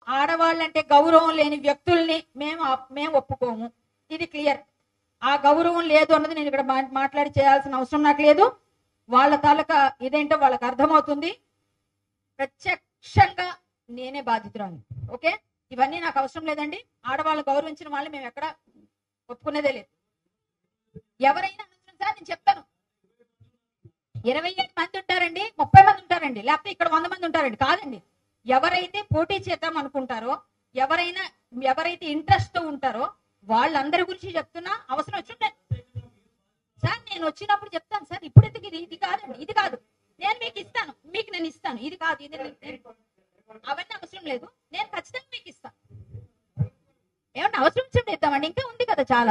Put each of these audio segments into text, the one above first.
ఆడవాళ్ళంటే గౌరవం లేని వ్యక్తుల్ని మేము అప్- మేము ఒప్పుకోము ఇది క్లియర్ ఆ గౌరవం లేదు అన్నది నేను ఇక్కడ మా- మాట్లాడి చేయాల్సిన అవసరం నాకు లేదు వాళ్ళ తాలూకా ఇదేంటో వాళ్ళకి అర్థమవుతుంది ప్రత్యక్షంగా నేనే బాధితురాను ఓకే ఇవన్నీ నాకు అవసరం లేదండి ఆడవాళ్ళు గౌరవించిన వాళ్ళు మేము ఎక్కడ ఒప్పుకునేదే లేదు ఎవరైనా అనవసరం సార్ నేను చెప్తాను ఇరవై ఏడు మంది ఉంటారండి ముప్పై మంది ఉంటారండి లేకపోతే ఇక్కడ వంద మంది ఉంటారండి కాదండి ఎవరైతే పోటీ చేద్దాం అనుకుంటారో ఎవరైనా ఎవరైతే ఇంట్రెస్ట్ తో ఉంటారో వాళ్ళందరి గురించి చెప్తున్నా అవసరం వచ్చి ఉంటే- సార్ నేను వచ్చినప్పుడు చెప్తాను సార్ ఇప్పుడు ఎందుకు ఇది ఇది కాదండి ఇది కాదు నేను మీకు ఇస్తాను మీకు నేను ఇస్తాను ఇది కాదు ఇది నేను- నేను- అవన్నీ అవసరం లేదు నేను ఖచ్చితంగా మీకు ఇస్తాను ఏమన్నా అవసరం వచ్చినప్పుడు ఇద్దామండి ఇంకా ఉంది కదా చాలా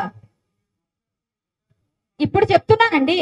ఇప్పుడు చెప్తున్నానండి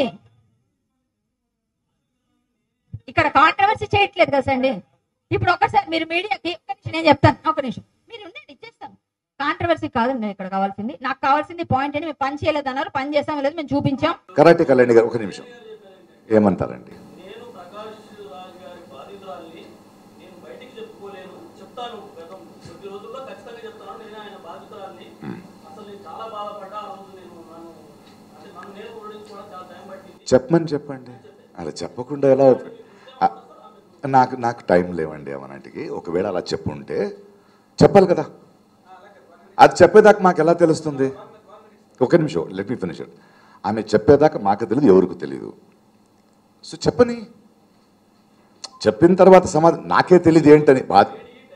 ఇక్కడ కాంట్రవర్సీ చేయట్లేదు కదా అండి ఇప్పుడు ఒకసారి మీరు మీడియాకి ఒక్క నిమిషం నేను చెప్తాను ఒక నిమిషం మీరు ఉండండి ఇచ్చేస్తాను కాంట్రవర్సీ కాదండి ఇక్కడ కావాల్సింది నాకు కావాల్సింది పాయింట్ ఏంటి మేము పని చేయలేదు అన్నారు పని చేసాం లేదు మేము చూపించాం కరాటే కళ్యాణి గారు ఒక నిమిషం ఏమంటారండి నేను ప్రకాష్ రాజ్ గారి బాధితురాల్ని నేను బయటికి చెప్పుకోలేను చెప్తాను గతం కొద్ది రోజుల్లో ఖచ్చితంగా చెప్తాను నేను ఆయన బాధితురాల్ని అసలు నేను చాలా బాధపడ్డా ఆ రోజు నేను నన్ను అంటే నన్ను నేను ఓడించుకోవడం చాలా టైం పట్టింది చెప్పమని చెప్పండి అలా చెప్పకుండా ఎలా ఆ, నాకు నాకు టైం లేవండి అవనాటికి ఒకవేళ అలా చెప్పుంటే చెప్పాలి కదా అది చెప్పేదాకా మాకు ఎలా తెలుస్తుంది ఒక నిమిషం లెట్ మీ ఫినిష్ ఆమె చెప్పేదాకా మాకు తెలియదు ఎవరికి తెలియదు సో చెప్పని చెప్పిన తర్వాత సమాధానం నాకే తెలియదు ఏంటని బాధ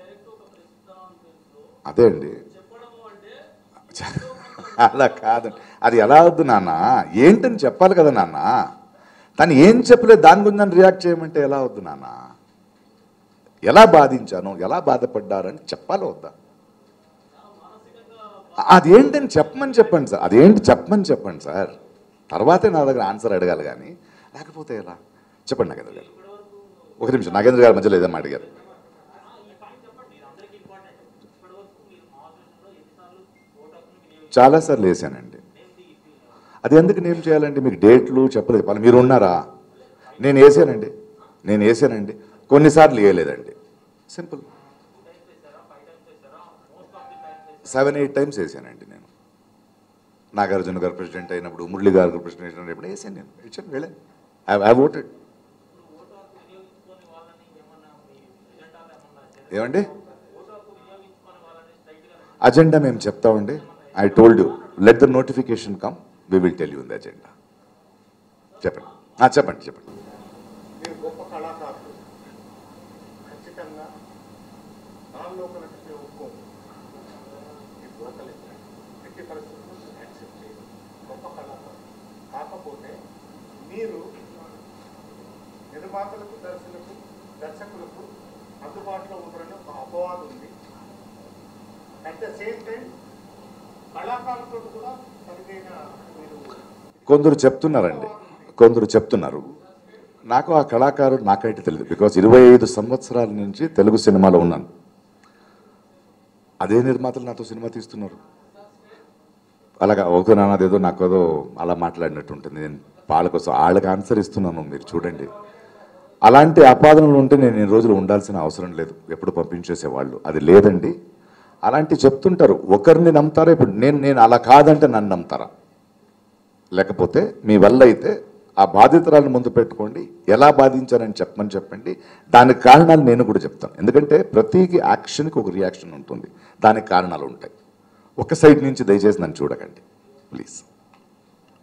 అదే అండి అలా కాదండి అది ఎలా వద్దు నాన్న ఏంటని చెప్పాలి కదా నాన్న తను ఏం చెప్పలేదు దాని గురించి నన్ను రియాక్ట్ చేయమంటే ఎలా వద్దు నాన్న ఎలా బాధించాను ఎలా బాధపడ్డారని చెప్పాలి వద్దా అది ఏంటని చెప్పమని చెప్పండి సార్ అదేంటి చెప్పమని చెప్పండి సార్ తర్వాతే నా దగ్గర ఆన్సర్ అడగాలి కానీ లేకపోతే ఎలా చెప్పండి నాగేంద్ర గారు ఒక నిమిషం నాగేంద్ర గారు మధ్యలో ఏదమ్మా అడిగారు చాలాసార్లు వేసానండి అది ఎందుకు నేమ్ చేయాలండి మీకు డేట్లు చెప్పలేదు వాళ్ళు మీరు ఉన్నారా నేను వేసానండి నేను వేసానండి కొన్నిసార్లు వేయలేదండి సింపుల్ సెవెన్ ఎయిట్ టైమ్స్ వేసానండి నేను నాగార్జున గారు ప్రెసిడెంట్ అయినప్పుడు మురళి గారు ప్రెసిడెంట్ అయినప్పుడు వేసాను నేను ఇచ్చాను వెళ్ళాను ఐ ఓటెడ్ ఏమండి అజెండా మేము చెప్తామండి I told you let the notification come we will tell you the agenda చెప్పండి ఆ, చెప్పండి చెప్పండి మీరు గొప్ప కళాకారులు ఖచ్చితంగా దానిలో కనుక ఒప్పుకోము మీరు లోకలే ఎట్టి పరిస్థితుల్లో యాక్సెప్ట్ చేయరు గొప్ప కళాకారులు కాకపోతే మీరు నిర్మాతలకు దర్శకులకు దర్శకులకు అందుబాటులో ఉండరని ఒక అపవాదం ఉంది అట్ ద సేమ్ టైం కళాకారులతో కూడా సరిగైన మీరు కొందరు చెప్తున్నారండి కొందరు చెప్తున్నారు నాకు ఆ కళాకారుడు నాకైతే తెలియదు బికాస్ ఇరవై ఐదు సంవత్సరాల నుంచి తెలుగు సినిమాలో ఉన్నాను అదే నిర్మాతలు నాతో సినిమా తీస్తున్నారు అలాగా ఓకే నాన్నదేదో నాకు ఏదో అలా మాట్లాడినట్టు ఉంటుంది నేను వాళ్ళ కోసం వాళ్ళకి ఆన్సర్ ఇస్తున్నాను మీరు చూడండి అలాంటి ఆపాదనలు ఉంటే నేను ఈ రోజులు ఉండాల్సిన అవసరం లేదు ఎప్పుడు పంపించేసేవాళ్ళు అది లేదండి అలాంటి చెప్తుంటారు ఒకరిని నమ్ముతారా ఇప్పుడు నేను నేను అలా కాదంటే నన్ను నమ్ముతారా లేకపోతే మీ వల్ల అయితే ఆ బాధితురాలను ముందు పెట్టుకోండి ఎలా బాధించారని చెప్పమని చెప్పండి దానికి కారణాలు నేను కూడా చెప్తాను ఎందుకంటే ప్రతి యాక్షన్కి ఒక రియాక్షన్ ఉంటుంది దానికి కారణాలు ఉంటాయి ఒక సైడ్ నుంచి దయచేసి నన్ను చూడకండి ప్లీజ్